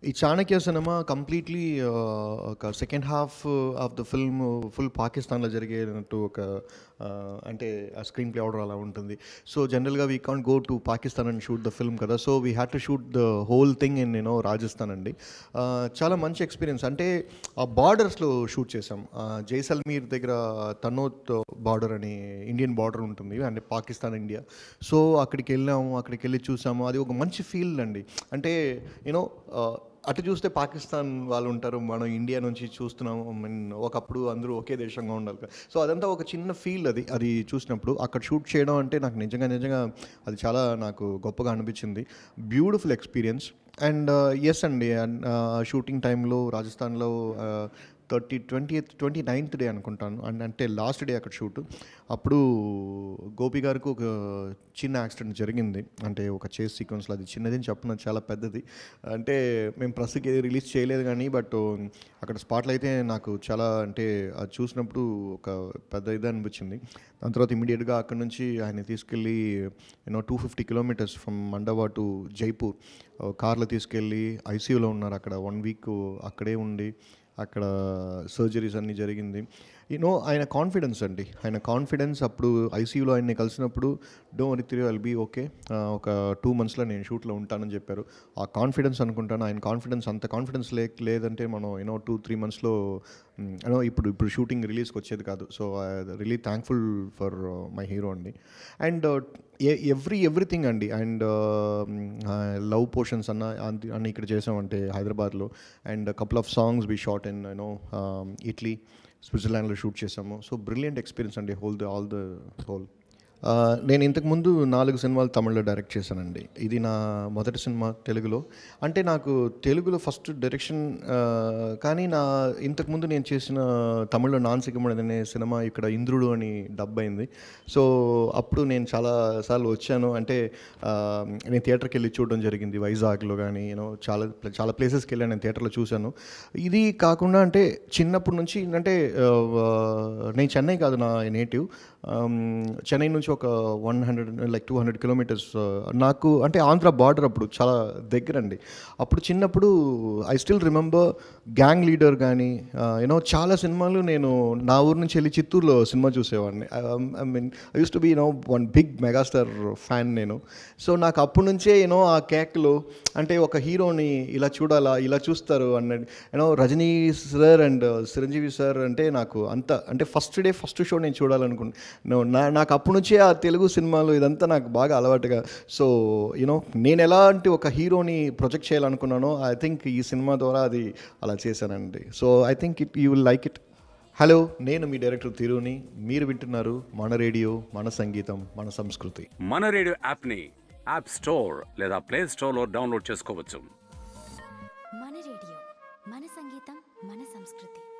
ఈ Chanakya cinema completely ఒక second half of the film full పాకిస్తాన్లో జరిగేటట్టు ఒక ఆ, అంటే ఆ స్క్రీన్ ప్లే ఆర్డర్ అలా ఉంటుంది సో జనరల్గా we can't go to Pakistan and shoot the film కదా so we had to shoot the whole thing in you know Rajasthan అండి ఆ, చాలా మంచి ఎక్స్పీరియన్స్ అంటే ఆ బార్డర్స్లో షూట్ చేసాం ఆ, జైసల్మీర్ దగ్గర తనోత్ బార్డర్ అని ఇండియన్ బార్డర్ ఉంటుంది అంటే పాకిస్తాన్ ఇండియా సో అక్కడికి వెళ్ళాము అక్కడికి వెళ్ళి చూసాము అది ఒక మంచి ఫీల్ అండి అంటే యూనో అటు చూస్తే పాకిస్తాన్ వాళ్ళు ఉంటారు మనం ఇండియా నుంచి చూస్తున్నాము I mean, ఒకప్పుడు అందరూ ఒకే దేశంగా ఉండాలి కదా సో అదంతా ఒక చిన్న ఫీల్ అది అది చూసినప్పుడు అక్కడ షూట్ చేయడం అంటే నాకు నిజంగా నిజంగా అది చాలా నాకు గొప్పగా అనిపించింది బ్యూటిఫుల్ ఎక్స్పీరియన్స్ అండ్ ఎస్ అండి షూటింగ్ టైంలో రాజస్థాన్లో thirty twenty twenty ninth day అనుకుంటాను అండ్ అంటే లాస్ట్ డే అక్కడ షూట్ అప్పుడు గోపి గారికి ఒక చిన్న యాక్సిడెంట్ జరిగింది అంటే ఒక చేస్ సీక్వెన్స్లో అది చిన్నది అని చెప్పిన చాలా పెద్దది అంటే మేము ప్రస్తుతం ఏది రిలీజ్ చేయలేదు కానీ బట్ అక్కడ స్పాట్లో అయితే నాకు చాలా అంటే అది చూసినప్పుడు ఒక పెద్ద ఇది అనిపించింది దాని తర్వాత ఇమీడియట్గా అక్కడ నుంచి ఆయన తీసుకెళ్ళి you know two fifty kilometres from Mandawa to Jaipur కార్లో తీసుకెళ్ళి ఐసీయూలో ఉన్నారు అక్కడ వన్ వీక్ అక్కడే ఉండి అక్కడ సర్జరీస్ అన్నీ జరిగింది యూనో ఆయన కాన్ఫిడెన్స్ అండి ఆయన కాన్ఫిడెన్స్ అప్పుడు ఐసీయూలో ఆయన్ని కలిసినప్పుడు డో వరి తిరిగి ఐల్ బీ ఓకే ఒక టూ మంత్స్లో నేను షూట్లో ఉంటానని చెప్పారు ఆ కాన్ఫిడెన్స్ అనుకుంటాను ఆయన కాన్ఫిడెన్స్ అంత కాన్ఫిడెన్స్ లే లేదంటే మనం యూనో టూ త్రీ మంత్స్లో యూనో ఇప్పుడు ఇప్పుడు షూటింగ్ రిలీజ్కి వచ్చేది కాదు so really thankful for my hero అండి అండ్ ఎవ్రీ ఎవ్రీథింగ్ అండి అండ్ లవ్ పోర్షన్స్ అన్న అంత- అన్ని ఇక్కడ చేసామంటే హైదరాబాద్లో and couple of songs be shot in you know Italy స్విట్జర్లాండ్లో షూట్ చేసాము సో బ్రిలియంట్ ఎక్స్పీరియన్స్ అండి whole the all the whole ఆ, నేను ఇంతకుముందు నాలుగు సినిమాలు తమిళ్లో డైరెక్ట్ చేశానండి ఇది నా మొదటి సినిమా తెలుగులో అంటే నాకు తెలుగులో ఫస్ట్ డైరెక్షన్ ఆ, కానీ నా ఇంతకుముందు నేను చేసిన తమిళ్లో నాన్ సిగ్గమడి అనే సినిమా ఇక్కడ ఇంద్రుడు అని డబ్ అయింది సో అప్పుడు నేను చాలా సార్లు వచ్చాను అంటే ఆ, నేను థియేటర్కి వెళ్ళి చూడడం జరిగింది వైజాగ్లో కానీ యూనో చాలా చాలా ప్లేసెస్కి వెళ్ళాను నేను థియేటర్లో చూశాను ఇది కాకుండా అంటే చిన్నప్పటి నుంచి అంటే ఆ, నేను చెన్నై కాదు నా నేటివ్ చెన్నై నుంచి ఒక one hundred like two hundred kilometres నాకు అంటే ఆంధ్ర బార్డర్ అప్పుడు చాలా దగ్గర అండి అప్పుడు చిన్నప్పుడు I still remember gang leader కానీ యూనో చాలా సినిమాలు నేను నా ఊరు నుంచి వెళ్ళి చిత్తూరులో సినిమా చూసేవాడిని I mean I use to be you know one big megastar fan నేను సో నాకు అప్పటి నుంచే యూనో ఆ కేక్లో అంటే ఒక హీరోని ఇలా చూడాలా ఇలా చూస్తారు అన్నది you know Rajini sir and Chiranjeevi sir అంటే నాకు అంత అంటే ఫస్ట్ డే ఫస్ట్ షో నేను చూడాలనుకున్నాను నా నాకు అప్పటి నుంచే ఆ తెలుగు సినిమాలు ఇదంతా నాకు బాగా అలవాటుగా సో యూనో నేను ఎలాంటి ఒక హీరోని ప్రొజెక్ట్ చేయాలనుకున్నానో ఐ థింక్ ఈ సినిమా ద్వారా అది అలా చేశానండి so I think it you will like it hello నేను మీ డైరెక్టర్ తిరుని మీరు వింటున్నారు మన రేడియో మన సంగీతం మన సంస్కృతి మన రేడియో యాప్ని యాప్ స్టోర్ లేదా ప్లే స్టోర్లో డౌన్లోడ్ చేసుకోవచ్చు మన రేడియో మన సంగీతం మన సంస్కృతి